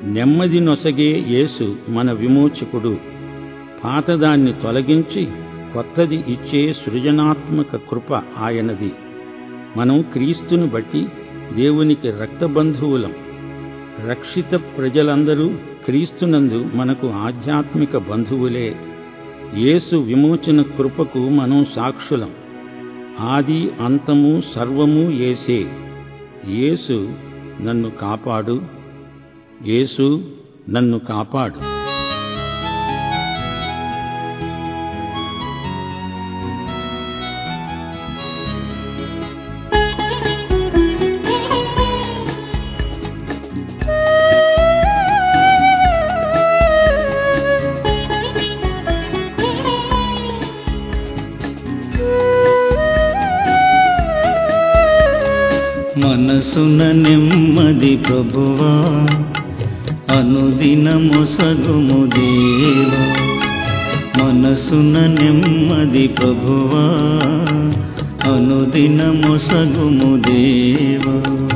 నెమ్మది నొసగే యేసు మన విమోచకుడు పాతదాన్ని తొలగించి కొత్తది ఇచ్చే సృజనాత్మక కృప ఆయనది మనం క్రీస్తును బట్టి దేవునికి రక్తబంధువులం రక్షిత ప్రజలందరూ క్రీస్తునందు మనకు ఆధ్యాత్మిక బంధువులే యేసు విమోచన కృపకు మనం సాక్షులం ఆది అంతము సర్వము ఏసే యేసు నన్ను కాపాడు యేసు నన్ను కాపాడు మనసున నెమ్మది ప్రభువా అనుదిన మొసగుము దేవా మనసున నెమ్మది ప్రభువా అనుదిన మొసగుము దేవా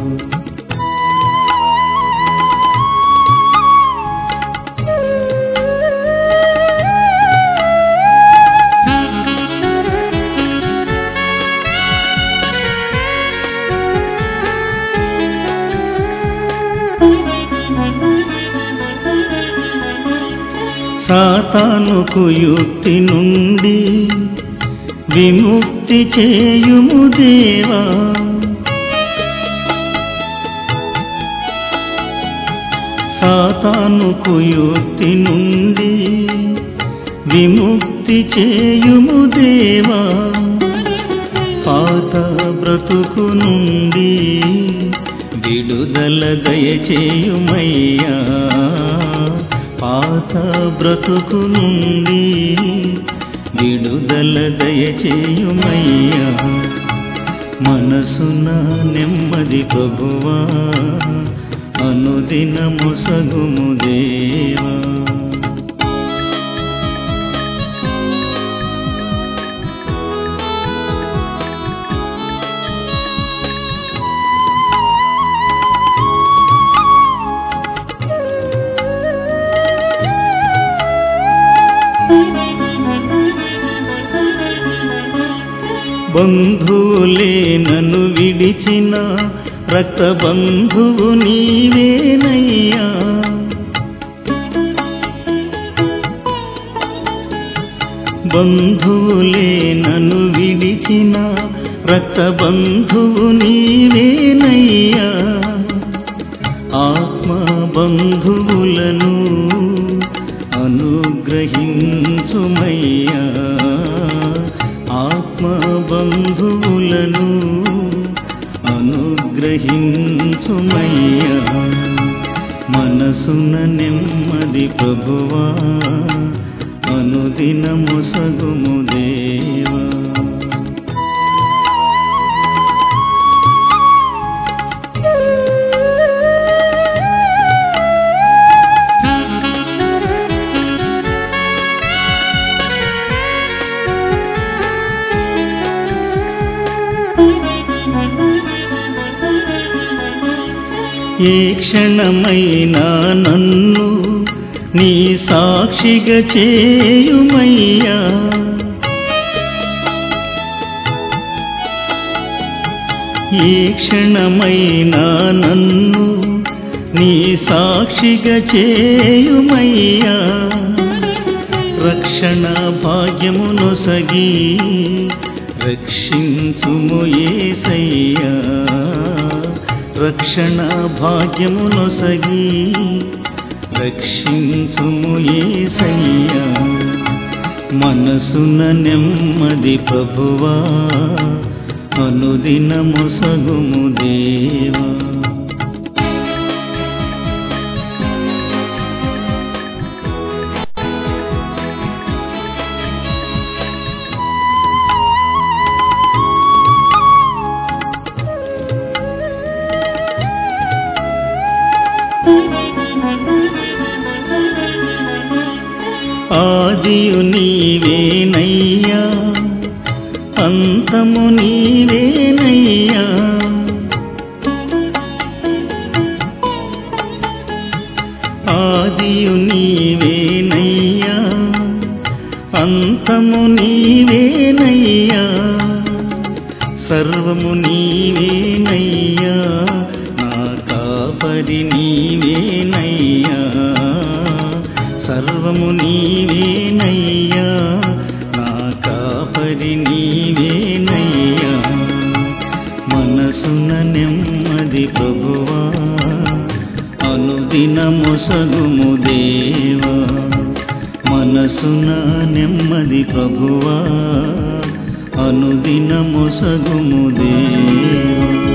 సాతానుకు యుక్తి నుండి విముక్తి చేయుము దేవా సాతానుకు యుక్తి నుండి విముక్తి చేయుము దేవా పాత బ్రతుకు నుండి విడుదల దయచేయుమయ్యా పాత బ్రతుకు నుండి విడుదల దయచేయుమయ్యా మనసున నెమ్మది ప్రభువా అనుదిన ముసగుము దేవా బంధువులే నన్ను విడిచిన రక్త బంధువు నీవేనయ్యా బంధువులే నన్ను విడిచిన రక్త బంధువు నీవేనయ్యా ఆత్మ బంధువులను అనుగ్రహించుమయ్యా ఆత్మ బంధువులను అనుగ్రహించుమయ్యా మనసున నెమ్మది ప్రభువా అనుదిన ముసగుము దేవా ఏ క్షణమైనా నన్ను నీ సాక్షిగా చేయుమయ్యా ఏ క్షణమైనా నన్ను నీ సాక్షిగా చేయుమయ్యా రక్షణ భాగ్యమును సగి రక్షించుము ఏసయ్యా రక్షణ భాగ్యమును సగి రక్షించుము ఏసయ్యా మనసున నెమ్మది ప్రభువా అనుదిన ముసగుము దేవా ఆదియు నీవేనయ్యా అంతము నీవేనయ్యా ఆదియు నీవేనయ్యా అంతము నీవేనయ్యా సర్వము నీవేనయ్యా నా కాపరి నీవేనయ్యా సర్వము నీవేనయ్యా నా కాపరి నీవేనయ్యా మనసున నెమ్మది ప్రభువా అనుదినము సగుము దేవా మనసున నెమ్మది ప్రభువా అనుదినము సగుము దేవా